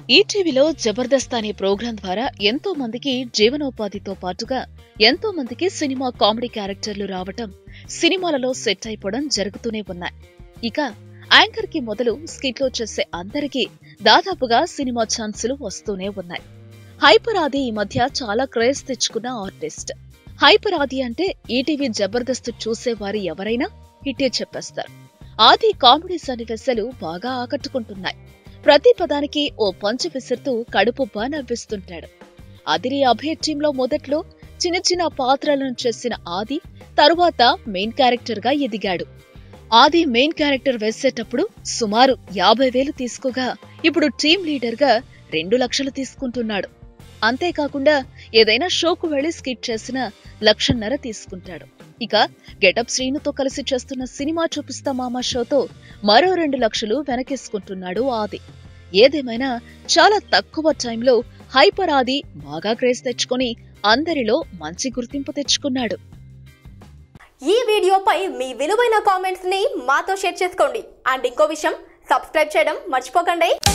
ఈటీవీలో జబర్దస్త్ అనే ప్రోగ్రాం ద్వారా ఎంతో మందికి జీవనోపాధితో పాటుగా ఎంతో మందికి సినిమా కామెడీ క్యారెక్టర్లు రావటం సినిమాలలో సెట్ అయిపోవడం జరుగుతూనే ఉన్నాయి ఇక యాంకర్ కి మొదలు స్కిట్లో చేసే అందరికీ దాదాపుగా సినిమా ఛాన్సులు వస్తూనే ఉన్నాయి హైపర్ ఆది ఈ మధ్య చాలా క్రేజ్ తెచ్చుకున్న ఆర్టిస్ట్ హైపర్ ఆది అంటే ఈటీవీ జబర్దస్త్ చూసేవారు ఎవరైనా హిట్టే చెప్పేస్తారు ఆది కామెడీ సన్నివేశాలు బాగా ఆకట్టుకుంటున్నాయి ప్రతి పదానికి ఓ పంచు విసురుతూ కడుపుబ్బా నవ్విస్తుంటాడు అదిరి అభయ టీంలో మొదట్లో చిన్న చిన్న పాత్రలను చేసిన ఆది తరువాత మెయిన్ క్యారెక్టర్ గా ఎదిగాడు ఆది మెయిన్ క్యారెక్టర్ వేసేటప్పుడు సుమారు యాభై వేలు తీసుకోగా ఇప్పుడు టీం లీడర్ గా రెండు లక్షలు తీసుకుంటున్నాడు అంతేకాకుండా ఏదైనా షోకు వెళ్లి స్కిట్ చేసిన లక్షన్నర తీసుకుంటాడు ఇక గెటప్ శ్రీనుతో కలిసి చేస్తున్న సినిమా చూపిస్తా మామా షోతో మరో రెండు లక్షలు వెనకేసుకుంటున్నాడు ఆది ఏదేమైనా చాలా తక్కువ టైంలో హైపర్ ఆది బాగా క్రేజ్ తెచ్చుకొని అందరిలో మంచి గుర్తింపు తెచ్చుకున్నాడు ఈ వీడియోపై మీ విలువైన కామెంట్స్ ని మాతో షేర్ చేసుకోండి అండ్ ఇంకో విషయం సబ్స్క్రైబ్ చేయడం మర్చిపోకండి